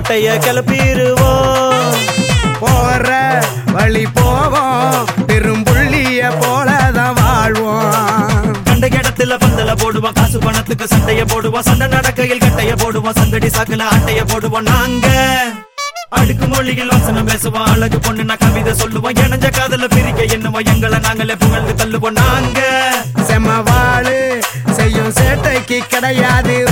கட்டைய கிளப்பிடுவோம் போற வழி போவோம் பெரும்புள்ளிய போலதான் வாழ்வோம் கண்ட இடத்துல பந்தல போடுவோம் காசு பணத்துக்கு சண்டைய போடுவோம் சண்டை நடக்கையில் கட்டைய போடுவோம் சங்கடி சாக்குல அட்டைய போடுவோம் நாங்க அடுக்கு மொழியில் வசனம் பேசுவோம் அழகு பொண்ணு நான் கவிதை சொல்லுவோம் இணைஞ்ச காதல பிரிக்க என்னவோம் எங்களை நாங்களே புகழ்ந்து தள்ளுவோம் நாங்க செமவாளு செய்யும் சேட்டைக்கு கிடையாது